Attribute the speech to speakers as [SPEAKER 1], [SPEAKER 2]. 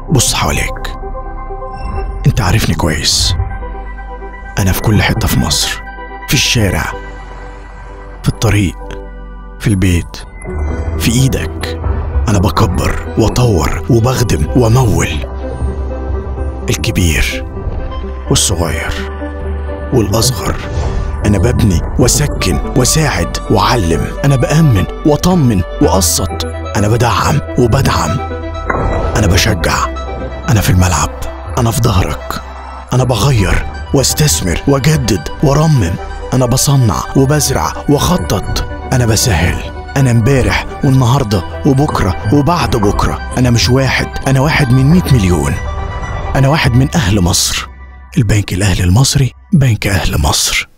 [SPEAKER 1] بص حواليك انت عارفني كويس انا في كل حته في مصر في الشارع في الطريق في البيت في ايدك انا بكبر واطور وبخدم وامول الكبير والصغير والاصغر انا ببني واسكن واساعد واعلم انا بامن واطمن واقسط انا بدعم وبدعم انا بشجع انا في الملعب انا في ظهرك انا بغير واستثمر واجدد وارمم انا بصنع وبزرع واخطط انا بسهل انا امبارح والنهارده وبكره وبعد بكره انا مش واحد انا واحد من 100 مليون انا واحد من اهل مصر البنك الاهلي المصري بنك اهل مصر